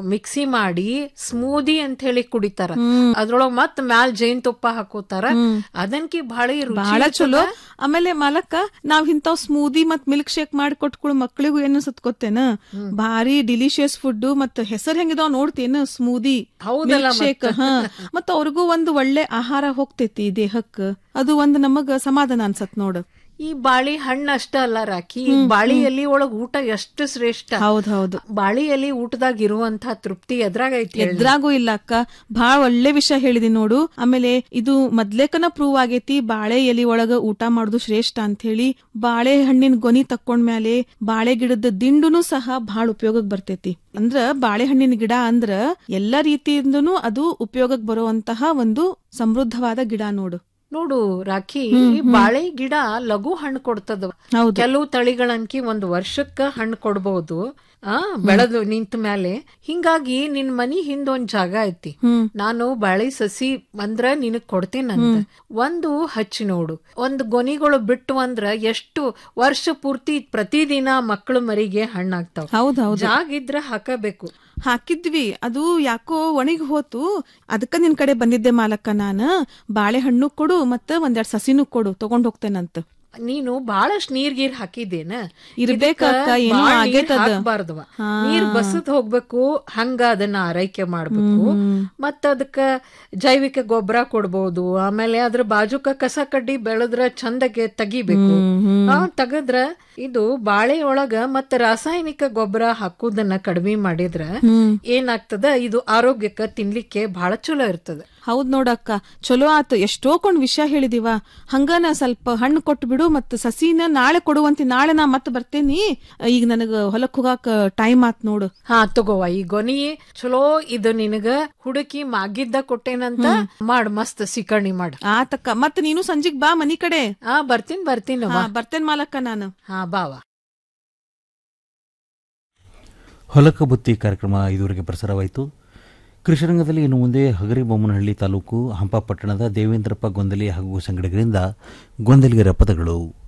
Mixie ಮಾಡಿ smoothie ಅಂತ ಹೇಳಿ ಕುಡಿತಾರ ಅದ್ರೊಳಗ್ ಮತ್ ಮ್ಯಾಲ್ ಜೇನ್ ತುಪ್ಪ ಹಾಕೋತಾರ ಅದನ್ಕಿ ಬಹಳ ರುಚಿ ಬಹಳ ಇರ್ತದ. ಚಲೋ ಆಮೇಲೆ ಮಾಲಕ್ಕ ನಾವ್ ಇಂತಾವ್ ಸ್ಮೂದಿ ಮತ್ ಮಿಲ್ಕ್ ಶೇಕ್ ಮಾಡಿ ಕೊಟ್ಕೊಳ್ ಮಕ್ಳಿಗೂ ಏನ್ ಅನ್ಸತ್ ಗೊತ್ತೇನ ಭಾರಿ ಡಿಲಿಶಿಯಸ್ ಫುಡ್ ಮತ್ ಹೆಸರ್ ಹೆಂಗಿದಾವ್ ನೋಡ್ತೇನ ಸ್ಮೂದಿ ಹೌದಲ್ಲ ಶೇಕ್ ಹಾ ಮತ್ ಅವ್ರಿಗೂ ಒಂದು ಒಳ್ಳೆ ಆಹಾರ ಹೋಗ್ತೈತಿ ದೇಹಕ್ಕ ಅದು ಒಂದ್ ನಮಗ ಸಮಾಧಾನ ಅನ್ಸತ್ ನೋಡು ಈ ಬಾಳಿ ಹಣ್ಣು ಅಷ್ಟ ಅಲ್ಲ ರಾಕಿ ಬಾಳಿ ಎಲಿ ಒಳಗ್ ಊಟ ಎಷ್ಟು ಶ್ರೇಷ್ಠ ಹೌದ್ ಹೌದು ಬಾಳಿ ಎಲಿ ಊಟದಾಗ ಇರುವಂತ ತೃಪ್ತಿ ಎದ್ರಾಗ ಐತಿ ಹೇಳು. ಎದ್ರಾಗೂ ಇಲ್ಲ ಅಕ್ಕ ಭಾಳ ಒಳ್ಳೆ ವಿಷಯ ಹೇಳಿದಿ ನೋಡು ಆಮೇಲೆ ಇದು ಮೊದ್ಲೇಕನ ಪ್ರೂವ್ ಆಗೇತಿ ಬಾಳೆ ಎಲಿ ಒಳಗ ಊಟ ಮಾಡುದು ಶ್ರೇಷ್ಠ ಅಂತ ಹೇಳಿ ಬಾಳೆ ಹಣ್ಣಿನ ಗೊನಿ ತಕ್ಕೊಂಡ್ಮ್ಯಾಲೆ ಬಾಳೆ ಗಿಡದ ದಿಂಡುನು ಸಹ ಬಹಳ ಉಪಯೋಗಕ್ ಬರ್ತೈತಿ ಅಂದ್ರ ಬಾಳೆಹಣ್ಣಿನ ಗಿಡ ಅಂದ್ರ ಎಲ್ಲಾ ರೀತಿಯಿಂದನೂ ಅದು ಉಪಯೋಗಕ್ ಬರುವಂತಹ ಒಂದು ಸಮೃದ್ಧವಾದ ಗಿಡ ನೋಡು ನೋಡು ರಾಖಿ ಈ ಬಾಳೆ ಗಿಡ ಲಘು ಹಣ್ಣು ಕೊಡ್ತದ ಹೌದು. ಕೆಲವು ತಳಿಗಳನ್ಕಿ ಒಂದ್ ವರ್ಷಕ್ಕ ಹಣ್ಣು ಕೊಡ್ಬಹುದು ಆ ಬೆಳೆದು ನಿಂತ ಮೇಲೆ ಹಿಂಗಾಗಿ ನಿನ್ ಮನಿ ಹಿಂದ ಒಂದ್ ಜಾಗ ಐತಿ ನಾನು ಬಾಳೆ ಸಸಿ ಅಂದ್ರ ನಿನಗ್ ಕೊಡ್ತೇನಂತ ಒಂದು ಹಚ್ಚಿ ನೋಡು ಒಂದ್ ಗೊನಿಗಳು ಬಿಟ್ಟು ಅಂದ್ರ ಎಷ್ಟು ವರ್ಷ ಪೂರ್ತಿ ಪ್ರತಿದಿನ ಮಕ್ಕಳು ಮರಿಗೆ ಹಣ್ಣಾಗ್ತಾವ ಹೌದ್ ಹೌದು ಜಾಗ ಇದ್ರ ಹಾಕಬೇಕು ಹಾಕಿದ್ವಿ ಅದು ಯಾಕೋ ಒಣಗಿ ಹೋತು ಅದಕ್ಕ ನಿನ್ ಕಡೆ ಬಂದಿದ್ದೆ ಮಾಲಕ್ಕ ನಾನ ಬಾಳೆಹಣ್ಣು ಕೊಡು ಮತ್ತ ಒಂದೆರಡ್ ಸಸಿನೂ ಕೊಡು ತಗೊಂಡ್ ಹೋಗ್ತೇನಂತ ನೀನು ಬಹಳಷ್ಟು ನೀರ್ ಗೀರ್ ಹಾಕಿದ್ದೇನ ಇರ್ಬೇಕಕ್ಕ, ಏನೋ ಆಗೇತದ. ಹಾಕ್ಬಾರ್ದವ ನೀರ್ ಬಸದ್ ಹೋಗ್ಬೇಕು ಹಂಗ ಅದನ್ನ ಆರೈಕೆ ಮಾಡ್ಬೇಕು ಮತ್ತ ಅದಕ್ಕ ಜೈವಿಕ ಗೊಬ್ಬರ ಕೊಡ್ಬೋದು ಆಮೇಲೆ ಅದ್ರ ಬಾಜುಕ ಕಸ ಕಡ್ಡಿ ಬೆಳೆದ್ರ ಚಂದಗೆ ತೆಗಿಬೇಕು ಆ ತೆಗದ್ರ ಇದು ಬಾಳೆ ಒಳಗ ಮತ್ತ ರಾಸಾಯನಿಕ ಗೊಬ್ಬರ ಹಾಕುದನ್ನ ಕಡಿಮೆ ಮಾಡಿದ್ರ ಏನಾಗ್ತದ ಇದು ಆರೋಗ್ಯಕ್ಕ ತಿನ್ಲಿಕ್ಕೆ ಬಹಳ ಚಲೋ ಇರ್ತದ ಹೌದ್ ನೋಡಕ್ಕ ಚಲೋ ಆತು ಎಷ್ಟೋ ಕೊಂಡ್ ವಿಷಯ ಹೇಳಿದಿವ ಹಂಗನ ಸ್ವಲ್ಪ ಹಣ್ಣು ಕೊಟ್ಟು ಬಿಡು ಮತ್ ಸಸಿನ ನಾಳೆ ಕೊಡುವಂತಿ ನಾಳೆ ನಾ ಮತ್ ಬರ್ತೇನಿ ಈಗ ನನಗ ಹೊಲಕ್ ಹೋಗಾಕ ಟೈಮ್ ಆತ್ ನೋಡು ಹಾ ತಗೋವ ಈ ಗೊನಿ ಚಲೋ ಇದು ನಿನಗ ಹುಡುಕಿ ಮಾಗಿದ್ದ ಕೊಟ್ಟೇನಂತ ಮಾಡ್ ಮಸ್ತ್ ಸಿಕರ್ಣಿ ಮಾಡ್ ಆತಕ್ಕ ಮತ್ ನೀನು ಸಂಜಿಗ್ ಬಾ ಮನಿ ಕಡೆ ಹಾ ಬರ್ತೀನಿ ಬರ್ತೀನಿ ಹಾ, ಬರ್ತೇನ್ ಮಾಲಕ್ಕ ನಾನು ಹಾ ಬಾವ ಹೊಲಕ ಬುತ್ತಿ ಕಾರ್ಯಕ್ರಮ ಇದುವರೆಗೆ ಪ್ರಸಾರವಾಯಿತು ಕೃಷಿರಂಗದಲ್ಲಿ ಇನ್ನು ಮುಂದೆ ಹಗರಿಬೊಮ್ಮನಹಳ್ಳಿ ತಾಲೂಕು ಹಂಪಾಪಟ್ಟಣದ ದೇವೇಂದ್ರಪ್ಪ ಗೊಂದಲಿ ಹಾಗೂ ಸಂಗಡಿಗರಿಂದ ಗೊಂದಲಿಗರ ಪದಗಳು